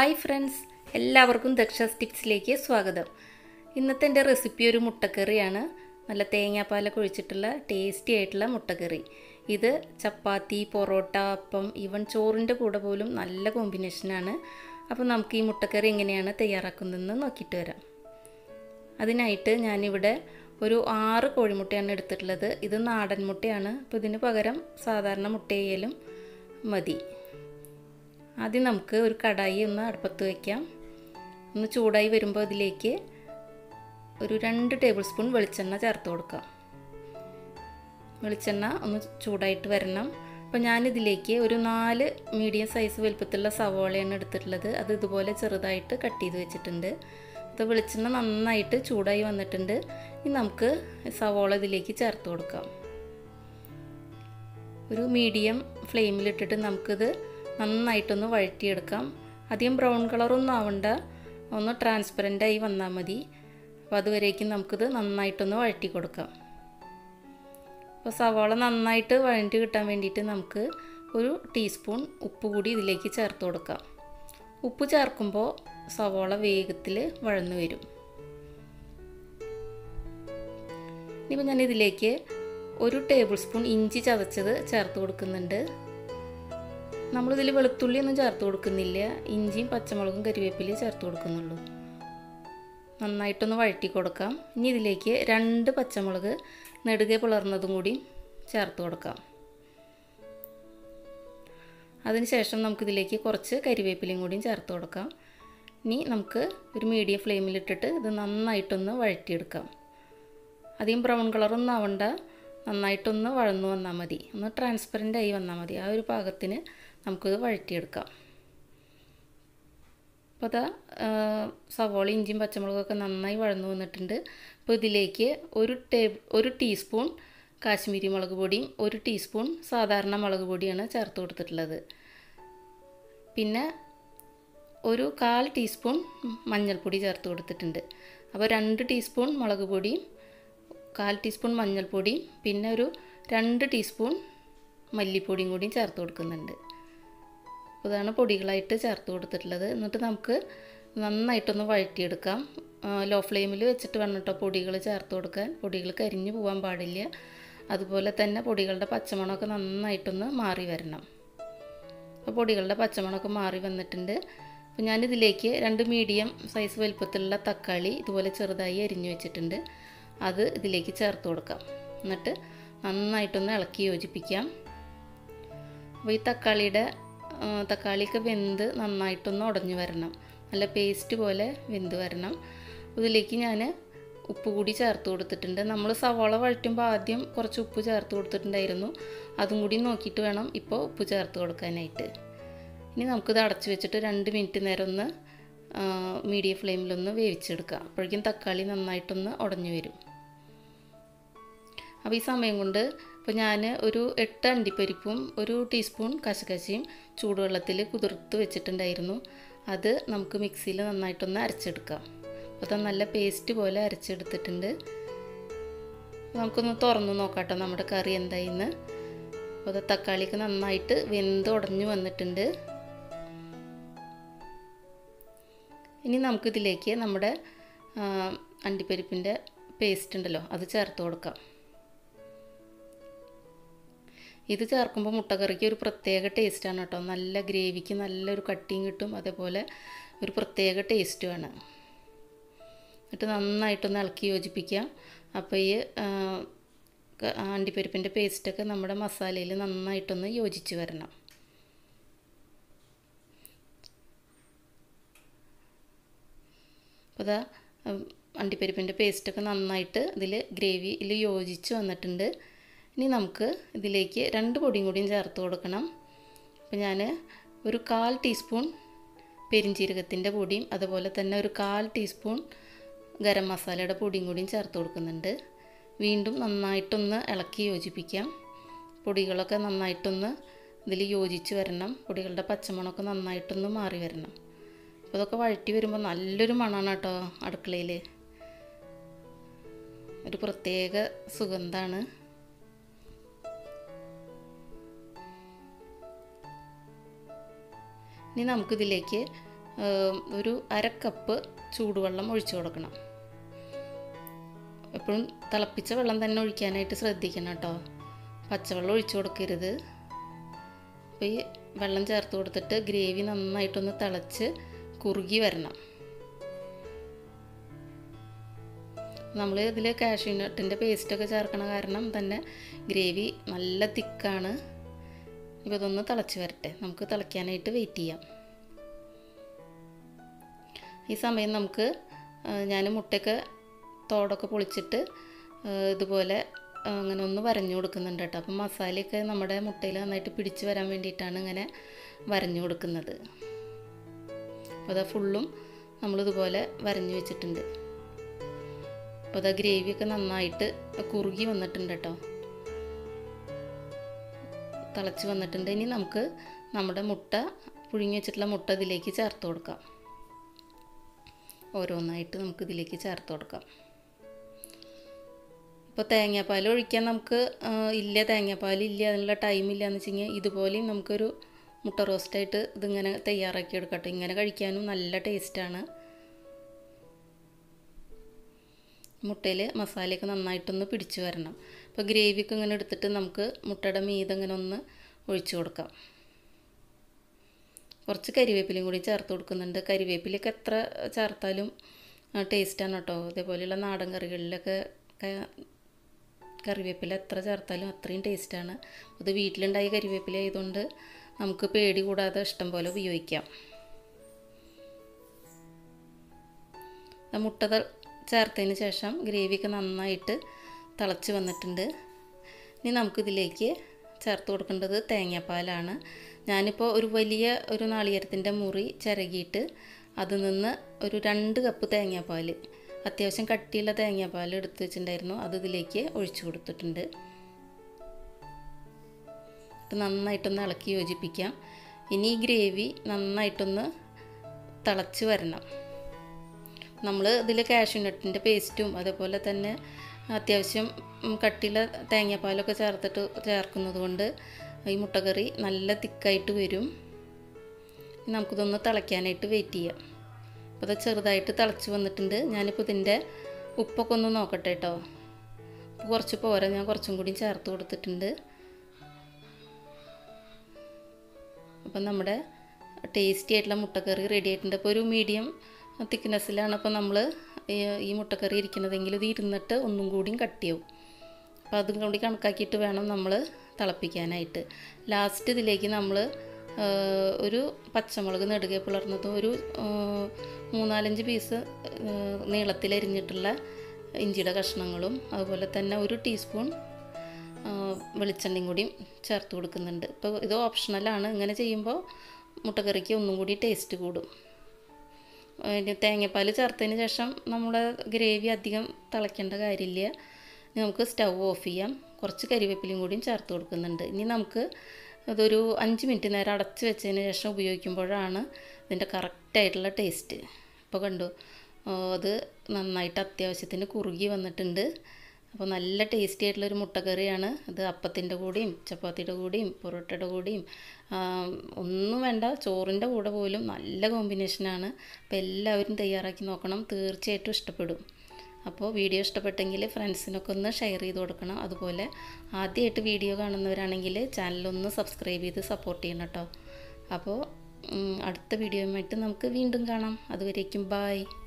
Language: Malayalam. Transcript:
ഹായ് ഫ്രണ്ട്സ് എല്ലാവർക്കും ദക്ഷാസ് ടിപ്സിലേക്ക് സ്വാഗതം ഇന്നത്തെ എൻ്റെ റെസിപ്പി ഒരു മുട്ടക്കറിയാണ് നല്ല തേങ്ങാപ്പാലൊക്കെ ഒഴിച്ചിട്ടുള്ള ടേസ്റ്റി ആയിട്ടുള്ള മുട്ടക്കറി ഇത് ചപ്പാത്തി പൊറോട്ട അപ്പം ഈവൻ ചോറിൻ്റെ കൂടെ പോലും നല്ല കോമ്പിനേഷനാണ് അപ്പോൾ നമുക്ക് ഈ മുട്ടക്കറി എങ്ങനെയാണ് തയ്യാറാക്കുന്നതെന്ന് നോക്കിയിട്ട് വരാം അതിനായിട്ട് ഞാനിവിടെ ഒരു ആറ് കോഴിമുട്ടയാണ് എടുത്തിട്ടുള്ളത് ഇത് നാടൻ മുട്ടയാണ് അപ്പോൾ ഇതിന് പകരം സാധാരണ മുട്ടയായാലും മതി ആദ്യം നമുക്ക് ഒരു കടായി ഒന്ന് അടുപ്പത്ത് വയ്ക്കാം ഒന്ന് ചൂടായി വരുമ്പോൾ ഇതിലേക്ക് ഒരു രണ്ട് ടേബിൾ സ്പൂൺ വെളിച്ചെണ്ണ ചേർത്ത് കൊടുക്കാം വെളിച്ചെണ്ണ ഒന്ന് ചൂടായിട്ട് വരണം അപ്പോൾ ഞാനിതിലേക്ക് ഒരു നാല് മീഡിയം സൈസ് വലുപ്പത്തിലുള്ള സവോളയാണ് എടുത്തിട്ടുള്ളത് അത് ഇതുപോലെ ചെറുതായിട്ട് കട്ട് ചെയ്ത് വെച്ചിട്ടുണ്ട് അത് വെളിച്ചെണ്ണ നന്നായിട്ട് ചൂടായി വന്നിട്ടുണ്ട് ഇനി നമുക്ക് സവോള ഇതിലേക്ക് ചേർത്ത് കൊടുക്കാം ഒരു മീഡിയം ഫ്ലെയിമിലിട്ടിട്ട് നമുക്കിത് നന്നായിട്ടൊന്ന് വഴറ്റിയെടുക്കാം അധികം ബ്രൗൺ കളറൊന്നും ആവണ്ട ഒന്ന് ട്രാൻസ്പെറൻ്റായി വന്നാൽ മതി അപ്പോൾ അതുവരേക്കും നമുക്കിത് നന്നായിട്ടൊന്ന് വഴറ്റി കൊടുക്കാം അപ്പോൾ സവാള നന്നായിട്ട് വഴറ്റി കിട്ടാൻ വേണ്ടിയിട്ട് നമുക്ക് ഒരു ടീസ്പൂൺ ഉപ്പ് കൂടി ഇതിലേക്ക് ചേർത്ത് കൊടുക്കാം ഉപ്പ് ചേർക്കുമ്പോൾ സവാള വേഗത്തിൽ വഴന്നു വരും ഇനിയിപ്പോൾ ഞാൻ ഇതിലേക്ക് ഒരു ടേബിൾ സ്പൂൺ ഇഞ്ചി ചതച്ചത് ചേർത്ത് കൊടുക്കുന്നുണ്ട് നമ്മളിതിൽ വെളുത്തുള്ളി ഒന്നും ചേർത്ത് കൊടുക്കുന്നില്ല ഇഞ്ചിയും പച്ചമുളകും കരിവേപ്പിലയും ചേർത്ത് കൊടുക്കുന്നുള്ളൂ നന്നായിട്ടൊന്ന് വഴറ്റി കൊടുക്കാം ഇനി ഇതിലേക്ക് രണ്ട് പച്ചമുളക് നെടുകെ പിളർന്നതും കൂടി ചേർത്ത് കൊടുക്കാം അതിനുശേഷം നമുക്കിതിലേക്ക് കുറച്ച് കരിവേപ്പിലയും കൂടിയും ചേർത്ത് കൊടുക്കാം ഇനി നമുക്ക് ഒരു മീഡിയം ഫ്ലെയിമിലിട്ടിട്ട് ഇത് നന്നായിട്ടൊന്ന് വഴറ്റിയെടുക്കാം അധികം ബ്രൗൺ കളറൊന്നും ആവണ്ട നന്നായിട്ടൊന്ന് വഴന്നു വന്നാൽ മതി ഒന്ന് ട്രാൻസ്പെറൻ്റ് ആയി വന്നാൽ മതി ആ ഒരു പാകത്തിന് നമുക്കിത് വഴറ്റിയെടുക്കാം അപ്പോൾ അതാ സവോള ഇഞ്ചിയും പച്ചമുളകൊക്കെ നന്നായി വഴന്നു വന്നിട്ടുണ്ട് അപ്പോൾ ഇതിലേക്ക് ഒരു ടേബിൾ ഒരു ടീസ്പൂൺ കാശ്മീരി മുളക് പൊടിയും ഒരു ടീസ്പൂൺ സാധാരണ മുളക് പൊടിയാണ് ചേർത്ത് കൊടുത്തിട്ടുള്ളത് പിന്നെ ഒരു കാൽ ടീസ്പൂൺ മഞ്ഞൾപ്പൊടി ചേർത്ത് കൊടുത്തിട്ടുണ്ട് അപ്പോൾ രണ്ട് ടീസ്പൂൺ മുളക് പൊടിയും കാൽ ടീസ്പൂൺ മഞ്ഞൾപ്പൊടിയും പിന്നെ ഒരു രണ്ട് ടീസ്പൂൺ മല്ലിപ്പൊടിയും കൂടിയും ചേർത്ത് കൊടുക്കുന്നുണ്ട് ഇതാണ് പൊടികളായിട്ട് ചേർത്ത് കൊടുത്തിട്ടുള്ളത് എന്നിട്ട് നമുക്ക് നന്നായിട്ടൊന്ന് വഴറ്റിയെടുക്കാം ലോ ഫ്ലെയിമിൽ വെച്ചിട്ട് വേണം കേട്ടോ പൊടികൾ ചേർത്ത് കൊടുക്കാൻ പൊടികൾ കരിഞ്ഞു പോകാൻ പാടില്ല അതുപോലെ തന്നെ പൊടികളുടെ പച്ചമണമൊക്കെ നന്നായിട്ടൊന്ന് മാറി വരണം അപ്പോൾ പൊടികളുടെ പച്ചമണമൊക്കെ മാറി വന്നിട്ടുണ്ട് അപ്പോൾ ഞാനിതിലേക്ക് രണ്ട് മീഡിയം സൈസ് വലുപ്പത്തിലുള്ള തക്കാളി ഇതുപോലെ ചെറുതായി അരിഞ്ഞു വെച്ചിട്ടുണ്ട് അത് ഇതിലേക്ക് ചേർത്ത് കൊടുക്കാം എന്നിട്ട് നന്നായിട്ടൊന്ന് ഇളക്കി യോജിപ്പിക്കാം അപ്പോൾ ഈ തക്കാളിയുടെ തക്കാളിയൊക്കെ വെന്ത് നന്നായിട്ടൊന്ന് ഉടഞ്ഞു വരണം നല്ല പേസ്റ്റ് പോലെ വെന്ത് വരണം ഇതിലേക്ക് ഞാൻ ഉപ്പ് കൂടി ചേർത്ത് കൊടുത്തിട്ടുണ്ട് നമ്മൾ സവാള വഴറ്റുമ്പോൾ ആദ്യം കുറച്ച് ഉപ്പ് ചേർത്ത് കൊടുത്തിട്ടുണ്ടായിരുന്നു അതും കൂടി നോക്കിയിട്ട് വേണം ഇപ്പോൾ ഉപ്പ് ചേർത്ത് കൊടുക്കാനായിട്ട് ഇനി നമുക്കിത് അടച്ചു വെച്ചിട്ട് രണ്ട് മിനിറ്റ് നേരം ഒന്ന് മീഡിയം ഫ്ലെയിമിലൊന്ന് വേവിച്ചെടുക്കാം അപ്പോഴേക്കും തക്കാളി നന്നായിട്ടൊന്ന് ഉടഞ്ഞു വരും അപ്പോൾ ഈ സമയം കൊണ്ട് ഇപ്പോൾ ഞാൻ ഒരു എട്ട് അണ്ടിപ്പരിപ്പും ഒരു ടീസ്പൂൺ കശകശയും ചൂടുവെള്ളത്തിൽ കുതിർത്ത് വെച്ചിട്ടുണ്ടായിരുന്നു അത് നമുക്ക് മിക്സിയിൽ നന്നായിട്ടൊന്ന് അരച്ചെടുക്കാം അപ്പോൾ അത് നല്ല പേസ്റ്റ് പോലെ അരച്ചെടുത്തിട്ടുണ്ട് നമുക്കൊന്ന് തുറന്ന് നോക്കാട്ടോ നമ്മുടെ കറി എന്തായിന്ന് അപ്പോൾ അത് തക്കാളിക്ക് നന്നായിട്ട് വെന്ത് ഉടഞ്ഞു വന്നിട്ടുണ്ട് ഇനി നമുക്കിതിലേക്ക് നമ്മുടെ അണ്ടിപ്പരിപ്പിൻ്റെ പേസ്റ്റ് ഉണ്ടല്ലോ അത് ചേർത്ത് കൊടുക്കാം ഇത് ചേർക്കുമ്പോൾ മുട്ടക്കറിക്ക് ഒരു പ്രത്യേക ടേസ്റ്റാണ് കേട്ടോ നല്ല ഗ്രേവിക്ക് നല്ലൊരു കട്ടിയും കിട്ടും അതേപോലെ ഒരു പ്രത്യേക ടേസ്റ്റുമാണ് എന്നിട്ട് നന്നായിട്ടൊന്ന് ഇളക്കി യോജിപ്പിക്കാം അപ്പോൾ ഈ അണ്ടിപ്പരിപ്പിൻ്റെ പേസ്റ്റൊക്കെ നമ്മുടെ മസാലയിൽ നന്നായിട്ടൊന്ന് യോജിച്ച് വരണം അപ്പോൾ അതാ അണ്ടിപ്പരിപ്പിൻ്റെ പേസ്റ്റൊക്കെ നന്നായിട്ട് ഇതിൽ ഗ്രേവിയിൽ യോജിച്ച് വന്നിട്ടുണ്ട് ഇനി നമുക്ക് ഇതിലേക്ക് രണ്ട് പൊടിയും കൂടിയും ചേർത്ത് കൊടുക്കണം അപ്പോൾ ഞാൻ ഒരു കാൽ ടീസ്പൂൺ പെരിഞ്ചീരകത്തിൻ്റെ പൊടിയും അതുപോലെ തന്നെ ഒരു കാൽ ടീസ്പൂൺ ഗരം മസാലയുടെ പൊടിയും കൂടിയും ചേർത്ത് കൊടുക്കുന്നുണ്ട് വീണ്ടും നന്നായിട്ടൊന്ന് ഇളക്കി യോജിപ്പിക്കാം പൊടികളൊക്കെ നന്നായിട്ടൊന്ന് ഇതിൽ യോജിച്ച് വരണം പൊടികളുടെ പച്ചമണമൊക്കെ നന്നായിട്ടൊന്ന് മാറി വരണം അപ്പോൾ ഇതൊക്കെ വഴറ്റി വരുമ്പോൾ നല്ലൊരു മണമാണ് കേട്ടോ അടുക്കളയിൽ ഒരു പ്രത്യേക സുഗന്ധമാണ് ഇനി നമുക്കിതിലേക്ക് ഒരു അര കപ്പ് ചൂടുവെള്ളം ഒഴിച്ചു കൊടുക്കണം എപ്പോഴും തിളപ്പിച്ച വെള്ളം തന്നെ ഒഴിക്കാനായിട്ട് ശ്രദ്ധിക്കണം കേട്ടോ പച്ചവെള്ളം ഒഴിച്ചു കൊടുക്കരുത് അപ്പോൾ ഈ വെള്ളം ചേർത്ത് കൊടുത്തിട്ട് ഗ്രേവി നന്നായിട്ടൊന്ന് തിളച്ച് കുറുകി വരണം നമ്മൾ ഇതിൽ കാഷ്യൂ നട്ടിൻ്റെ പേസ്റ്റൊക്കെ ചേർക്കണ കാരണം തന്നെ ഗ്രേവി നല്ല തിക്കാണ് ഇപ്പോൾ ഇതൊന്ന് തിളച്ച് വരട്ടെ നമുക്ക് തിളയ്ക്കാനായിട്ട് വെയിറ്റ് ചെയ്യാം ഈ സമയം നമുക്ക് ഞാൻ മുട്ടയൊക്കെ തോടൊക്കെ പൊളിച്ചിട്ട് ഇതുപോലെ അങ്ങനെ ഒന്ന് വരഞ്ഞു കൊടുക്കുന്നുണ്ട് കേട്ടോ അപ്പം മസാലയൊക്കെ നമ്മുടെ മുട്ടയിൽ നന്നായിട്ട് പിടിച്ച് വരാൻ വേണ്ടിയിട്ടാണ് ഇങ്ങനെ വരഞ്ഞു കൊടുക്കുന്നത് അപ്പോൾ അതാ ഫുള്ളും നമ്മളിതുപോലെ വരഞ്ഞു വെച്ചിട്ടുണ്ട് അപ്പോൾ അതാ ഗ്രേവിയൊക്കെ നന്നായിട്ട് കുറുകി വന്നിട്ടുണ്ട് കേട്ടോ തിളച്ച് വന്നിട്ടുണ്ട് ഇനി നമുക്ക് നമ്മുടെ മുട്ട പുഴുങ്ങി വെച്ചിട്ടുള്ള മുട്ട ഇതിലേക്ക് ചേർത്ത് കൊടുക്കാം ഓരോന്നായിട്ട് നമുക്ക് ഇതിലേക്ക് ചേർത്ത് കൊടുക്കാം ഇപ്പോൾ തേങ്ങാപ്പാൽ ഒഴിക്കാൻ നമുക്ക് ഇല്ല തേങ്ങാപ്പാൽ ഇല്ല അതിനുള്ള ടൈം ഇല്ല എന്ന് വെച്ച് കഴിഞ്ഞാൽ ഇതുപോലെയും നമുക്കൊരു മുട്ട റോസ്റ്റായിട്ട് ഇതിങ്ങനെ തയ്യാറാക്കി എടുക്കട്ടെ ഇങ്ങനെ കഴിക്കാനും നല്ല ടേസ്റ്റാണ് മുട്ടയിൽ മസാലയൊക്കെ നന്നായിട്ടൊന്ന് പിടിച്ചു വരണം അപ്പോൾ ഗ്രേവിയൊക്കെ ഇങ്ങനെ എടുത്തിട്ട് നമുക്ക് മുട്ടയുടെ മീതെ ഇങ്ങനെ ഒന്ന് ഒഴിച്ചു കൊടുക്കാം കുറച്ച് കരിവേപ്പിലയും കൂടി ചേർത്ത് കൊടുക്കുന്നുണ്ട് കരിവേപ്പിലയൊക്കെ എത്ര ചേർത്താലും ടേസ്റ്റാണ് കേട്ടോ അതേപോലെയുള്ള നാടൻ കറികളിലൊക്കെ കറിവേപ്പില എത്ര ചേർത്താലും അത്രയും ടേസ്റ്റാണ് അത് വീട്ടിലുണ്ടായ കരിവേപ്പില ആയതുകൊണ്ട് നമുക്ക് പേടി കൂടാതെ ഇഷ്ടം പോലെ ഉപയോഗിക്കാം മുട്ട ചേർത്തതിന് ശേഷം ഗ്രേവിയൊക്കെ നന്നായിട്ട് തിളച്ച് വന്നിട്ടുണ്ട് ഇനി നമുക്കിതിലേക്ക് ചേർത്ത് കൊടുക്കേണ്ടത് തേങ്ങാപ്പാലാണ് ഞാനിപ്പോൾ ഒരു വലിയ ഒരു നാളികേരത്തിൻ്റെ മുറി ചിരകിയിട്ട് അതിൽ നിന്ന് ഒരു രണ്ട് കപ്പ് തേങ്ങാപ്പാൽ അത്യാവശ്യം കട്ടിയുള്ള തേങ്ങാപ്പാൽ എടുത്ത് വെച്ചിട്ടുണ്ടായിരുന്നു അത് ഇതിലേക്ക് ഒഴിച്ചു കൊടുത്തിട്ടുണ്ട് നന്നായിട്ടൊന്ന് ഇളക്കി യോജിപ്പിക്കാം ഇനി ഈ ഗ്രേവി നന്നായിട്ടൊന്ന് തിളച്ച് വരണം നമ്മൾ ഇതിൽ കാഷ്യൂ നട്ടിൻ്റെ പേസ്റ്റും അതേപോലെ തന്നെ അത്യാവശ്യം കട്ടിയുള്ള തേങ്ങാപ്പാലൊക്കെ ചേർത്തിട്ട് ചേർക്കുന്നത് കൊണ്ട് ഈ മുട്ടക്കറി നല്ല തിക്കായിട്ട് വരും നമുക്കിതൊന്ന് തിളയ്ക്കാനായിട്ട് വെയിറ്റ് ചെയ്യാം അപ്പോൾ അത് ചെറുതായിട്ട് തിളച്ച് വന്നിട്ടുണ്ട് ഞാനിപ്പോൾ ഇതിൻ്റെ ഉപ്പൊക്കെ ഒന്ന് നോക്കട്ടെ കേട്ടോ കുറച്ച് പോരാ ഞാൻ കുറച്ചും കൂടി ചേർത്ത് കൊടുത്തിട്ടുണ്ട് അപ്പം നമ്മുടെ ടേസ്റ്റി ആയിട്ടുള്ള മുട്ടക്കറി റെഡി ആയിട്ടുണ്ട് അപ്പോൾ ഒരു മീഡിയം തിക്നെസ്സിലാണ് അപ്പോൾ നമ്മൾ ഈ മുട്ടക്കറി ഇരിക്കുന്നതെങ്കിൽ ഇത് ഇരുന്നിട്ട് ഒന്നും കൂടിയും കട്ടിയാവും അപ്പോൾ അതും കൂടി കണക്കാക്കിയിട്ട് വേണം നമ്മൾ തിളപ്പിക്കാനായിട്ട് ലാസ്റ്റ് ഇതിലേക്ക് നമ്മൾ ഒരു പച്ചമുളക് നെടുകെ പുലർന്നതും ഒരു മൂന്നാലഞ്ച് പീസ് നീളത്തിലരിഞ്ഞിട്ടുള്ള ഇഞ്ചിയുടെ കഷ്ണങ്ങളും അതുപോലെ തന്നെ ഒരു ടീസ്പൂൺ വെളിച്ചെണ്ണയും കൂടിയും ചേർത്ത് കൊടുക്കുന്നുണ്ട് ഇപ്പോൾ ഇത് ഓപ്ഷണലാണ് ഇങ്ങനെ ചെയ്യുമ്പോൾ മുട്ടക്കറിക്ക് ഒന്നും കൂടി ടേസ്റ്റ് കൂടും തേങ്ങാപ്പാൽ ചേർത്തതിന് ശേഷം നമ്മുടെ ഗ്രേവി അധികം തിളയ്ക്കേണ്ട കാര്യമില്ല ഇനി നമുക്ക് സ്റ്റൗ ഓഫ് ചെയ്യാം കുറച്ച് കരിവേപ്പിലയും കൂടിയും ചേർത്ത് കൊടുക്കുന്നുണ്ട് ഇനി നമുക്ക് അതൊരു അഞ്ച് മിനിറ്റ് നേരം അടച്ച് വെച്ചതിന് ശേഷം ഉപയോഗിക്കുമ്പോഴാണ് ഇതിൻ്റെ കറക്റ്റായിട്ടുള്ള ടേസ്റ്റ് ഇപ്പോൾ കണ്ടു അത് നന്നായിട്ട് അത്യാവശ്യത്തിന് കുറുകി വന്നിട്ടുണ്ട് അപ്പോൾ നല്ല ടേസ്റ്റി ആയിട്ടുള്ളൊരു മുട്ടക്കറിയാണ് അത് അപ്പത്തിൻ്റെ കൂടെയും ചപ്പാത്തിയുടെ കൂടെയും പൊറോട്ടയുടെ കൂടെയും ഒന്നും വേണ്ട ചോറിൻ്റെ കൂടെ പോലും നല്ല കോമ്പിനേഷനാണ് അപ്പോൾ എല്ലാവരും തയ്യാറാക്കി നോക്കണം തീർച്ചയായിട്ടും ഇഷ്ടപ്പെടും അപ്പോൾ വീഡിയോ ഇഷ്ടപ്പെട്ടെങ്കിൽ ഫ്രണ്ട്സിനൊക്കെ ഒന്ന് ഷെയർ ചെയ്ത് കൊടുക്കണം അതുപോലെ ആദ്യമായിട്ട് വീഡിയോ കാണുന്നവരാണെങ്കിൽ ചാനലൊന്ന് സബ്സ്ക്രൈബ് ചെയ്ത് സപ്പോർട്ട് ചെയ്യണം കേട്ടോ അപ്പോൾ അടുത്ത വീഡിയോയുമായിട്ട് നമുക്ക് വീണ്ടും കാണാം അതുവരേക്കും ബായ്